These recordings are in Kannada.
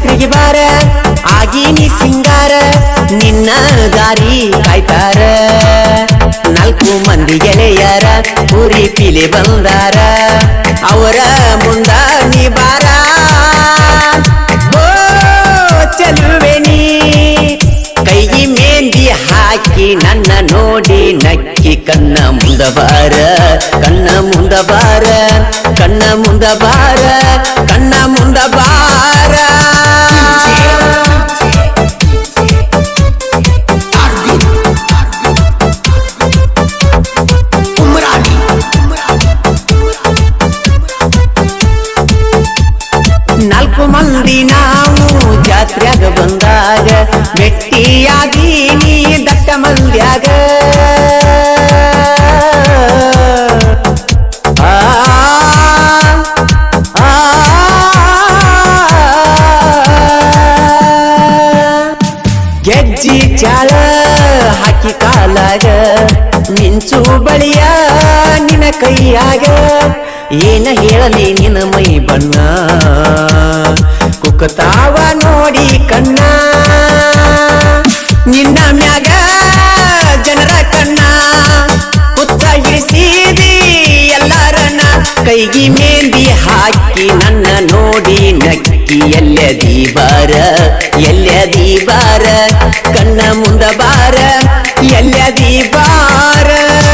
ಜಾತ್ರೆಗೆ ಬಾರ ಆಗೀನಿ ಸಿಂಗಾರ ನಿನ್ನ ದಾರಿ ಕಾಯ್ತಾರ ನಾಲ್ಕು ಮಂದಿ ಗೆಳೆಯರ ಪೂರಿ ಪಿಲಿ ಬಂದಾರ ಅವರ ಮುಂದ ನೀ ಬಾರ ಓ ಚೆಲುವೆ ನೀ ಕೈಗೆ ಮೆಹಂದಿ ಹಾಕಿ ನನ್ನ ನೋಡಿ ನಕ್ಕಿ ಕಣ್ಣ ಮುಂದ ಬಾರ ಕಣ್ಣ ಮುಂದ ಬಾರ ಕಣ್ಣ ಮುಂದ ಬಾರ ಕಣ್ಣ ಮುಂದ ಬಾರ ನಾಲ್ಕು ಮಂದಿ ನಾವು ಜಾತ್ರೆಯಾಗ ಬಂದಾಗ ಭೆಟ್ಟಿಯಾಗಿ ನೀ ದಟ್ಟ ಮಂದ್ಯಾಗ ಆ, ಆ, ಗೆಜ್ಜಿ ಚಾಳ ಹಾಕಿ ಕಾಲಾಗ ಮಿಂಚು ಬಳಿಯ ನಿನ ಕೈಯಾಗ ಏನ ಹೇಳಲಿ ನಿನ ಮೈ ಬಣ್ಣ ಕುಕ್ಕತಾವ ನೋಡಿ ಕಣ್ಣ ನಿನ್ನ ಮ್ಯಾಗ ಜನರ ಕಣ್ಣ ಕುತ್ತ ಹಿಡಿಸಿದಿ ಎಲ್ಲರನ್ನ ಕೈಗಿ ಮೇಂದಿ ಹಾಕಿ ನನ್ನ ನೋಡಿ ನಕ್ಕಿ ಎಲ್ಲದಿ ಬಾರ ಎಲ್ಲದಿ ಬಾರ ಕಣ್ಣ ಮುಂದ ಬಾರ ಎಲ್ಲದಿ ಬಾರ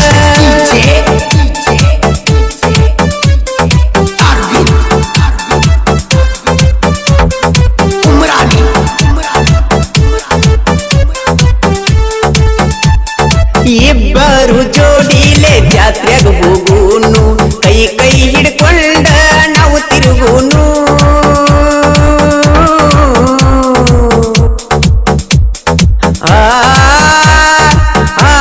ಇಬ್ಬರು ಜೋಡಿಲೆ ಜಾತ್ರೆಗ ಹೋಗುನು ಕೈ ಕೈ ಹಿಡ್ಕೊಂಡ ನಾವು ತಿರುಗುನು ಆ, ಆ,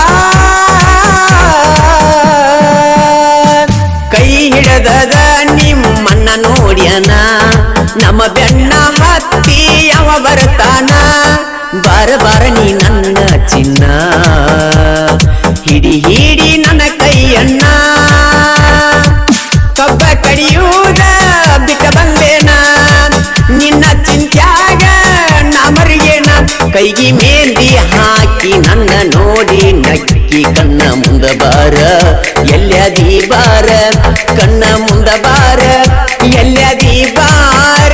ಕೈ ಹಿಡದದ ನಿಮ್ಮನ್ನ ನೋಡ್ಯನ ನಮ್ಮ ಬೆನ್ನ ಹತ್ತಿ ಅವ ಬರ್ತಾನ ಬಾರ ಬಾರ ನೀ ನನ್ನ ಚಿನ್ನ ಹಿಡಿ ಹಿಡಿ ನನ್ನ ಕೈಯಣ್ಣ ಕಬ್ಬ ಕಡಿಯುವುದ ಬಿಟ್ಟ ಬಂದೇನ ನಿನ್ನ ಚಿಂತ್ಯಾಗ ನಾ ಮರಿಯೇನ ಕೈಗಿ ಮೇಂದಿ ಹಾಕಿ ನನ್ನ ನೋಡಿ ನಕ್ಕಿ ಕಣ್ಣ ಮುಂದ ಬಾರ ಎಲ್ಲದಿ ಬಾರ ಕಣ್ಣ ಮುಂದ ಬಾರ ಎಲ್ಲದಿ ಬಾರ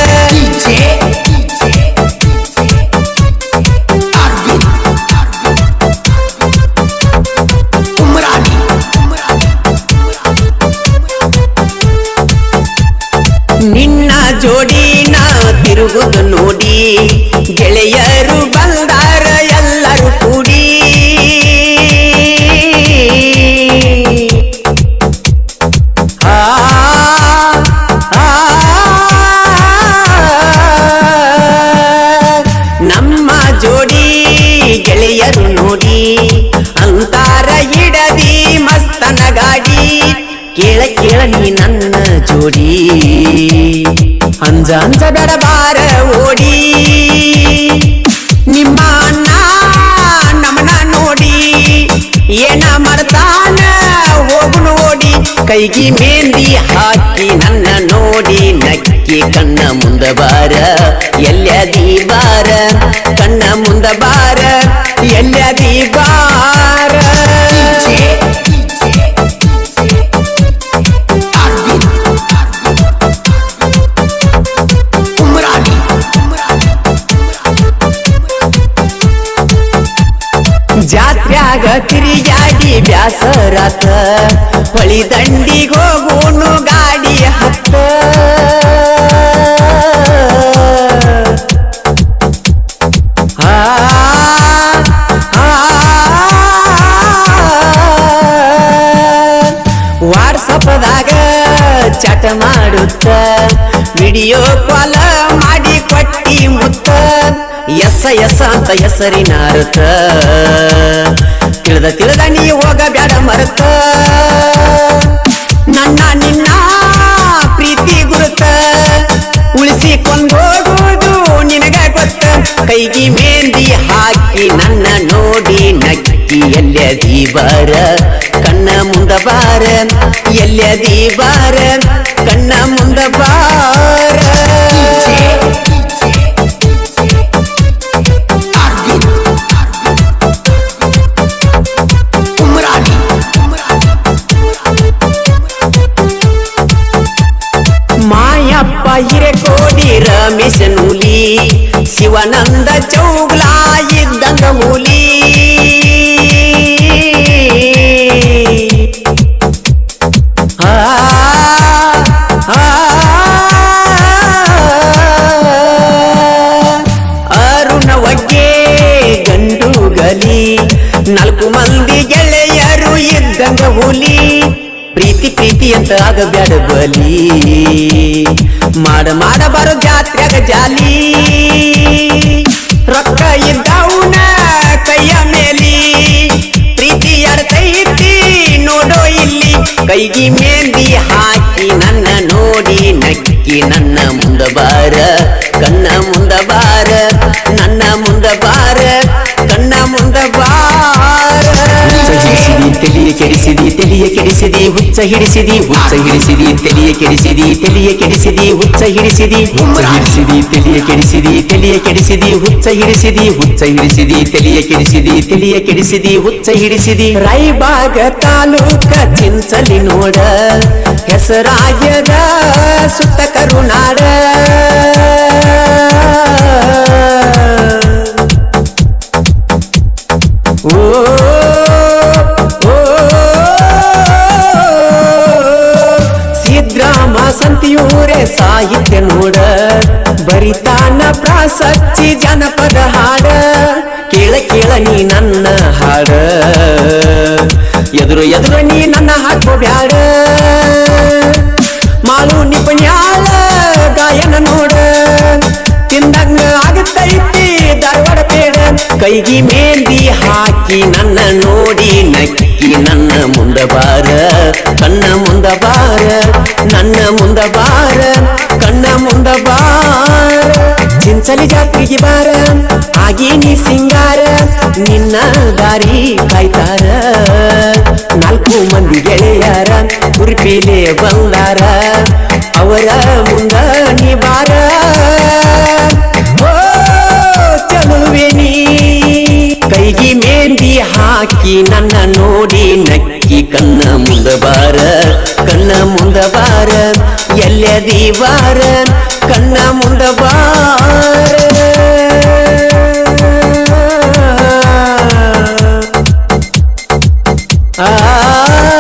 ನಿನ್ನ ಜೋಡಿನ ತಿರುಗುದು ನೋಡಿ ಗೆಳೆಯರು ಬಂದಾರ ಎಲ್ಲರೂ ಕೂಡಿ ಆ, ಆ, ನಮ್ಮ ಜೋಡಿ ಗೆಳೆಯರು ನೋಡಿ ಅಂತಾರ ಇಡದಿ ಮಸ್ತನ ಗಾಡಿ ಕೇಳ ಕೇಳ ನೀ ನನ್ನ ಜೋಡಿ ಅಂಜ ಅಂಜ ಬೇಡ ಬಾರ ಓಡಿ ನಿಮ್ಮ ಅಣ್ಣ ನಮ್ಮನ ನೋಡಿ ಏನ ಮಾಡ್ತಾನ ಹೋಗುನು ಓಡಿ ಕೈಗಿ ಮೇಂದಿ ಹಾಕಿ ನನ್ನ ನೋಡಿ ನಕ್ಕಿ ಕಣ್ಣ ಮುಂದ ಬಾರ ಎಲ್ಲದಿ ಬಾರ ಕಣ್ಣ ಮುಂದ ಬಾರ ಎಲ್ಲದಿ ಬಾರ ಜಾತ್ರ್ಯಾಗ ತಿರುಗಾಡಿ ಬ್ಯಾಸರಾತ ಹೊಳಿ ದಂಡಿಗೆ ಹೋಗುನು ಗಾಡಿ ಹತ್ತ ಆ, ಆ, ವಾಟ್ಸಪ್ದಾಗ ಚಟ ಮಾಡುತ್ತ ವಿಡಿಯೋ ಕಾಲ್ ಮಾಡಿ ಕೊಟ್ಟಿ ಮುತ್ತ ಎಸ ಎಸ ಅಂತ ಹೆಸರಿನ ಅರ್ಥ ತಿಳಿದ ತಿಳಿದ ನೀ ಹೋಗ ಬ್ಯಾಡ ಮರತ ನನ್ನ ನಿನ್ನ ಪ್ರೀತಿ ಗುರುತ ಉಳಿಸಿಕೊಂಡೋಗುವುದು ನಿನಗ ಗೊತ್ತ ಕೈಗಿ ಮೇಂದಿ ಹಾಕಿ ನನ್ನ ನೋಡಿ ನಕ್ಕಿ ಎಲ್ಲದಿ ಬಾರ ಕಣ್ಣ ಮುಂದ ಬಾರ ಎಲ್ಲದಿ ಬಾರ ಕಣ್ಣ ಮುಂದ ಬಾರ ಹೋಗಲಿ ನಾಲ್ಕು ಮಂದಿ ಗೆಳೆಯರು ಇದ್ದಂಗ ಹುಲಿ ಪ್ರೀತಿ ಪ್ರೀತಿ ಅಂತ ಆಗಬ್ಯಾಡ ಬಲಿ ಮಾಡ ಮಾಡಬಾರ ಜಾತ್ರೆಗ ಜಾಲಿ ರೊಕ್ಕ ಇದ್ದವನ ಕೈಯ ಮೇಲಿ ಪ್ರೀತಿ ಎಡತೈತಿ ನೋಡೋ ಇಲ್ಲಿ ಕೈಗಿ ಮೇಂದಿ ಹಾಕಿ ನನ್ನ ನೋಡಿ ನಕ್ಕಿ ನನ್ನ ಮುಂದ ಬಾರ ಕಣ್ಣ ಮುಂದ ಬಾರ ನನ್ನ ಮುಂದ ಬಾರ ಕಣ್ಣ ಮುಂದ ಬಾರ ಹಿಡಿಸಿದಿ ತೆಲಿಯ ಕೆಡಿಸಿದಿ ತೆಲಿಯ ಕೆಡಿಸಿದಿ ಹುಚ್ಚ ಹಿಡಿಸಿದಿ ಹುಚ್ಚ ಹಿಡಿಸಿದಿ ತೆಲಿಯ ಕೆಡಿಸಿದಿ ತೆಲಿಯ ಕೆಡಿಸಿದಿ ಹುಚ್ಚ ಹಿಡಿಸಿದಿ ಹುಚ್ಚ ಹಿಡಿಸಿದಿ ತೆಲಿಯ ಕೆಡಿಸಿದಿ ತೆಲಿಯ ಕೆಡಿಸಿದಿ ಹುಚ್ಚ ಹಿಡಿಸಿದಿ ಹುಚ್ಚ ಹಿಡಿಸಿದಿ ತೆಲಿಯ ಕೆಡಿಸಿದಿ ತೆಲಿಯ ಕೆಡಿಸಿದಿ ಹುಚ್ಚ ಹಿಡಿಸಿದಿ ರಾಯಬಾಗ ತಾಲೂಕ ಚಿಂಚಲಿ ನೋಡ ಹೆಸರಾಗ್ಯದ ಸುತ್ತ ಕರುನಾಡ ಓ ಓ, ಸಿದ್ರಾಮ ಸಂತಿಯೂರೇ ಸಾಹಿತ್ಯ ನೋಡ ಬರಿತಾನ ಪ್ರಾಸಚ್ಚಿ ಜನಪದ ಹಾಡ ಕೇಳ ಕೇಳ ನೀ ನನ್ನ ಹಾಡ ಎದುರು ಎದುರು ನೀ ನನ್ನ ಹಾಕೋ ಬ್ಯಾಡ ಮಾಲು ನಿಪಣ್ಯಾಳ ಗಾಯನ ನೋಡ ತಿಂದಂಗ ಆಗತೈತಿ ಧಾರವಾಡ ಪೇಡ ಕೈಗಿ ಮೇಂದಿ ಹಾಕಿ ನನ್ನ ನೋಡಿ ನಕ್ಕಿ ನನ್ನ ಮುಂದ ಬಾರ ಕಣ್ಣ ಮುಂದ ಬಾರ ನನ್ನ ಮುಂದ ಬಾರ ಕಣ್ಣ ಮುಂದ ಬಾರ ಚಿಂಚಲಿ ಜಾತ್ರೆಗೆ ಬಾರ ಆಗಿ ನೀ ಸಿಂಗಾರ ನಿನ್ನ ದಾರಿ ಕಾಯ್ತಾರ ನಾಲ್ಕು ಮಂದಿ ಗೆಳೆಯರ ಉರ್ಪಿಲೆ ಬಂದಾರ ಅವರ ಮುಂದ ನೀ ಬಾರ ಓ ಚಲುವೆ ನೀ ಕೈಗಿ ಮೇಂದಿ ಹಾಕಿ ನನ್ನ ನೋಡಿ ನಕ್ಕಿ ಕಣ್ಣ ಮುಂದ ಬಾರ ಕಣ್ಣ ಮುಂದ ಬಾರ ಎಲ್ಲದಿ ಬಾರ ಕಣ್ಣ ಮುಂದ ಬಾರ ಆ